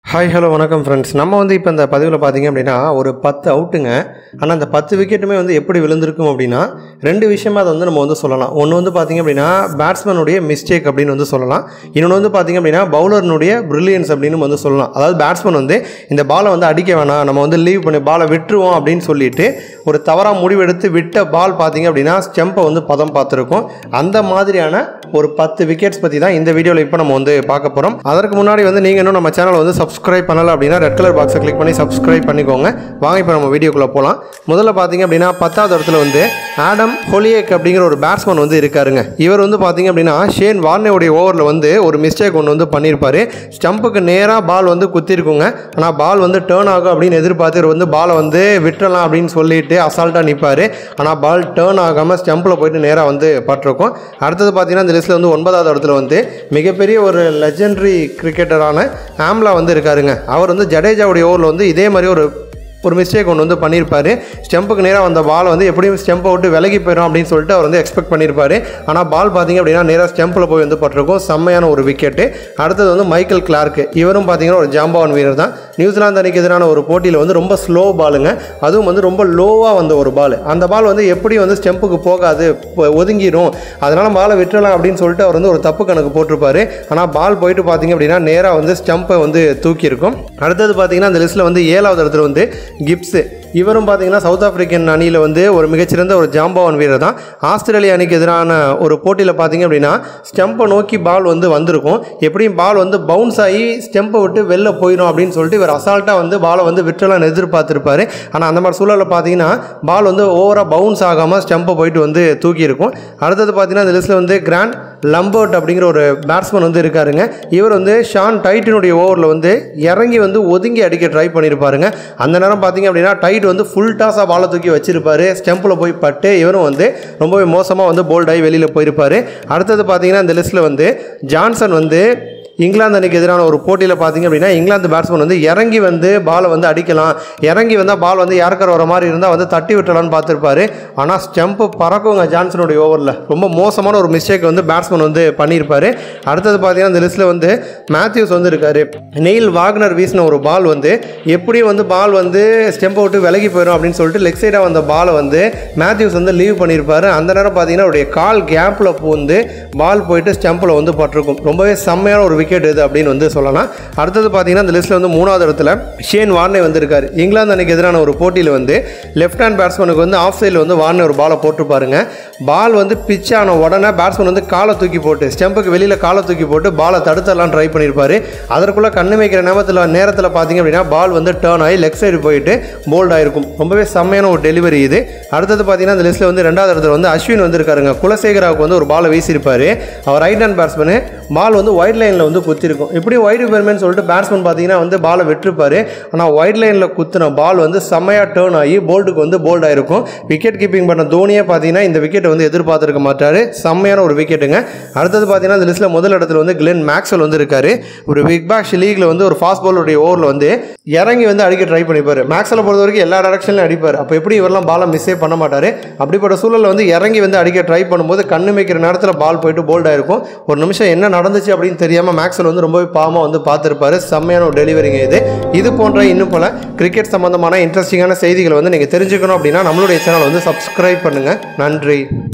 hi hello வணக்கம் friends நம்ம வந்து இப்போ இந்த பதிவில் பார்த்தீங்க அப்படின்னா ஒரு பத்து அவுட்டுங்க ஆனால் அந்த பத்து விக்கெட்டுமே வந்து எப்படி விழுந்திருக்கும் அப்படின்னா ரெண்டு விஷயமா அதை வந்து நம்ம வந்து சொல்லலாம் ஒன்று வந்து பார்த்தீங்க அப்படின்னா பேட்ஸ்மேனுடைய மிஸ்டேக் அப்படின்னு வந்து சொல்லலாம் இன்னொன்று வந்து பார்த்தீங்க அப்படின்னா பவுலர்னுடைய ப்ரில்லியன்ஸ் அப்படின்னு வந்து சொல்லலாம் அதாவது பேட்ஸ்மேன் வந்து இந்த பாலை வந்து அடிக்க வேணாம் நம்ம வந்து லீவ் பண்ணி பாலை விட்டுருவோம் அப்படின்னு சொல்லிட்டு ஒரு தவறாக முடிவெடுத்து விட்ட பால் பார்த்தீங்க அப்படின்னா ஸ்டெம்பை வந்து பதம் பார்த்துருக்கோம் அந்த மாதிரியான ஒரு பத்து விக்கெட்ஸ் பற்றி தான் இந்த வீடியோவில் இப்போ நம்ம வந்து பார்க்க போகிறோம் அதற்கு முன்னாடி வந்து நீங்கள் இன்னும் நம்ம சேனலை வந்து சப்ஸ்கிரைப் பண்ணல அப்படின்னா ரெட் கலர் பாக்ஸை கிளிக் பண்ணி சப்ஸ்கிரைப் பண்ணிக்கோங்க வாங்க இப்போ நம்ம வீடியோக்குள்ளே போகலாம் முதல்ல பார்த்தீங்க அப்படின்னா பத்தாவது இடத்துல வந்து ஆடம் ஹொலியேக் அப்படிங்கிற ஒரு பேட்ஸ்மேன் வந்து இருக்காருங்க இவர் வந்து பார்த்தீங்க அப்படின்னா ஷேன் வார்னேவுடைய ஓவரில் வந்து ஒரு மிஸ்டேக் ஒன்று வந்து பண்ணியிருப்பாரு ஸ்டம்புக்கு நேராக பால் வந்து குத்திருக்குங்க ஆனால் பால் வந்து டேர்ன் ஆகும் அப்படின்னு எதிர்பார்த்து இவர் வந்து பாலை வந்து விட்டுறலாம் அப்படின்னு சொல்லிட்டு அசால்ட்டாக நிற்பார் ஆனால் பால் டேர்ன் ஆகாமல் ஸ்டம்பில் போயிட்டு நேராக வந்து பட்டிருக்கும் அடுத்தது பார்த்தீங்கன்னா இந்த லிஸ்ட்டில் வந்து ஒன்பதாவது இடத்துல வந்து மிகப்பெரிய ஒரு லெஜெண்டரி கிரிக்கெட்டரான ஆம்லா வந்து இருக்காருங்க அவர் வந்து ஜடேஜாவுடைய ஓவரில் வந்து இதே மாதிரி ஒரு ஒரு மிஸ்டேக் ஒன்று வந்து பண்ணியிருப்பாரு ஸ்டெம்புக்கு நேராக வந்த பால் வந்து எப்படியும் ஸ்டெம்பை விட்டு விலகி போயிடும் அப்படின்னு சொல்லிட்டு அவர் வந்து எக்ஸ்பெக்ட் பண்ணியிருப்பாரு ஆனால் பால் பார்த்தீங்க அப்படின்னா நேராக ஸ்டெம்பில் போய் வந்து பட்டிருக்கும் செம்மையான ஒரு விக்கெட்டு அடுத்தது வந்து மைக்கேல் கிளார்க்கு இவரும் பார்த்தீங்கன்னா ஒரு ஜாம்பவான் வீரர் தான் நியூசிலாந்து அணிக்கு எதிரான ஒரு போட்டியில் வந்து ரொம்ப ஸ்லோ பாலுங்க அதுவும் வந்து ரொம்ப லோவாக வந்த ஒரு பால் அந்த பால் வந்து எப்படி வந்து ஸ்டெம்புக்கு போகாது போ- ஒதுங்கிரும் அதனால் பாலை விட்டுறலாம் அப்படின்னு சொல்லிட்டு அவர் வந்து ஒரு தப்பு கணக்கு போட்டிருப்பாரு ஆனால் பால் போயிட்டு பார்த்தீங்க அப்படின்னா நேராக வந்து ஸ்டெம்பை வந்து தூக்கியிருக்கும் அடுத்தது பார்த்தீங்கன்னா அந்த லிஸ்ட்டில் வந்து ஏழாவது இடத்துல வந்து கிப்ஸு இவரும் பார்த்தீங்கன்னா சவுத் ஆப்பிரிக்கன் அணியில் வந்து ஒரு மிகச்சிறந்த ஒரு ஜாம்பவான் வீரர் தான் ஆஸ்திரேலியா அணிக்கு எதிரான ஒரு போட்டியில் பார்த்தீங்க அப்படின்னா ஸ்டெம்பை நோக்கி பால் வந்து வந்திருக்கும் எப்படியும் பால் வந்து பவுன்ஸ் ஆகி ஸ்டெம்பை விட்டு வெளில போயிடும் அப்படின்னு சொல்லிட்டு இவர் அசால்ட்டாக வந்து பாலை வந்து விட்டுறலாம்னு எதிர்பார்த்துருப்பாரு ஆனால் அந்த மாதிரி சூழலில் பார்த்தீங்கன்னா பால் வந்து ஓவராக பவுன்ஸ் ஆகாமல் ஸ்டெம்பை போயிட்டு வந்து தூக்கியிருக்கும் அடுத்தது பார்த்தீங்கன்னா இந்த லிஸ்ட்டில் வந்து கிராண்ட் லம்பர்ட் அப்படிங்கிற ஒரு பேட்ஸ்மேன் வந்து இருக்காருங்க இவர் வந்து ஷான் டைட்டினுடைய ஓவரில் வந்து இறங்கி வந்து ஒதுங்கி அடிக்க ட்ரை பண்ணியிருப்பாருங்க அந்த நேரம் பார்த்தீங்க அப்படின்னா டைட் வந்து ஃபுல் டாஸாக பாலை தூக்கி வச்சிருப்பாரு ஸ்டெம்பில் போய் பட்டு இவரும் வந்து ரொம்பவே மோசமாக வந்து போல்ட் ஆகி வெளியில் போயிருப்பார் அடுத்தது பார்த்தீங்கன்னா இந்த லிஸ்ட்டில் வந்து ஜான்சன் வந்து இங்கிலாந்து அணிக்கு எதிரான ஒரு போட்டியில் பார்த்தீங்க அப்படின்னா இங்கிலாந்து பேட்ஸ்மேன் வந்து இறங்கி வந்து பாலை வந்து அடிக்கலாம் இறங்கி வந்தால் பால் வந்து யாருக்கிற வர மாதிரி இருந்தால் வந்து தட்டி விட்டலாம்னு பார்த்துருப்பாரு ஆனால் ஸ்டெம்பு பறக்குங்க ஜான்சனுடைய ஓவரில் ரொம்ப மோசமான ஒரு மிஸ்டேக் வந்து பேட்ஸ்மேன் வந்து பண்ணியிருப்பாரு அடுத்தது பார்த்தீங்கன்னா இந்த லிஸ்ட்டில் வந்து மேத்யூஸ் வந்து இருக்காரு நெயில் வாக்னர் வீசின ஒரு பால் வந்து எப்படி வந்து பால் வந்து ஸ்டெம்பை விட்டு விலகி போயிடும் அப்படின்னு சொல்லிட்டு லெக் சைடாக வந்த பாலை வந்து மேத்யூஸ் வந்து லீவ் பண்ணியிருப்பாரு அந்த நேரம் பார்த்தீங்கன்னா அவருடைய கால் கேப்பில் பூந்து பால் போயிட்டு ஸ்டெம்பில் வந்து பட்டிருக்கும் ரொம்பவே செம்மையான ஒரு விக்கெட் இது அப்படின்னு வந்து சொல்லலாம் அடுத்தது பார்த்தீங்கன்னா இந்த லிஸ்ட்டில் வந்து மூணாவது இடத்துல ஷேன் வார்னே வந்திருக்காரு இங்கிலாந்து அன்னைக்கு எதிரான ஒரு போட்டியில் வந்து லெஃப்ட் ஹேண்ட் பேட்ஸ்மேனுக்கு வந்து ஆஃப் சைடில் வந்து வார்னே ஒரு பாலை போட்டிருப்பாருங்க பால் வந்து பிச் ஆன உடனே பேட்ஸ்மேன் வந்து காலை தூக்கி போட்டு ஸ்டெம்புக்கு வெளியில் காலை தூக்கி போட்டு பாலை தடுத்தரலாம் ட்ரை பண்ணியிருப்பாரு அதற்குள்ளே கண்ணு வைக்கிற நேரத்தில் நேரத்தில் பார்த்தீங்க அப்படின்னா பால் வந்து டேர்ன் ஆகி லெக் சைடு போயிட்டு போல்ட் ஆயிருக்கும் ரொம்பவே செம்மையான ஒரு டெலிவரி இது அடுத்தது பார்த்தீங்கன்னா இந்த லிஸ்ட்டில் வந்து ரெண்டாவது இடத்துல வந்து அஸ்வின் வந்திருக்காருங்க குலசேகராவுக்கு வந்து ஒரு பாலை வீசியிருப்பாரு அவர் ரைட் ஹேண்ட் பேட்ஸ்மேனு பால் வந்து ஒயிட் லைனில் வந்து குத்திருக்கும் இப்படி ஒயிட் பெர்மேன் சொல்லிட்டு பேட்ஸ்மேன் பார்த்தீங்கன்னா வந்து பாலை விட்டுருப்பாரு ஆனால் ஒயிட் லைனில் குத்தின பால் வந்து செம்மையாக டேர்ன் ஆகி போல்டுக்கு வந்து போல்ட் ஆயிருக்கும் விக்கெட் கீப்பிங் பண்ண தோனியே பார்த்தீங்கன்னா இந்த விக்கெட்டை வந்து எதிர்பார்த்துருக்க மாட்டாரு செம்மையான ஒரு விக்கெட்டுங்க அடுத்தது பார்த்தீங்கன்னா இந்த லிஸ்ட்டில் முதல் இடத்துல வந்து கிளென் மேக்ஸ்வெல் வந்து இருக்காரு ஒரு பிக் பேஷ் லீக்ல வந்து ஒரு ஃபாஸ்ட் பாலுடைய ஓவரில் வந்து இறங்கி வந்து அடிக்க ட்ரை பண்ணிப்பாரு மேக்ஸ்வெலை பொறுத்த வரைக்கும் எல்லா டேரக்ஷன்லையும் அடிப்பார் அப்போ எப்படி இவரெல்லாம் பாலை மிஸ்ஸே பண்ண மாட்டார் அப்படிப்பட்ட சூழலில் வந்து இறங்கி வந்து அடிக்க ட்ரை பண்ணும்போது கண்ணு வைக்கிற நேரத்தில் பால் போயிட்டு போல்ட் ஆயிருக்கும் ஒரு நிமிஷம் என்ன நடந்துச்சு அப்படின்னு தெரியாமல் மேக்ஸ்வெல் வந்து ரொம்பவே பாவமாக வந்து பார்த்துருப்பாரு செம்மையான ஒரு டெலிவரிங்க இது இது போன்ற இன்னும் பல கிரிக்கெட் சம்பந்தமான இன்ட்ரெஸ்டிங்கான செய்திகளை வந்து நீங்கள் தெரிஞ்சுக்கணும் அப்படின்னா நம்மளுடைய சேனலை வந்து சப்ஸ்கிரைப் பண்ணுங்கள் நன்றி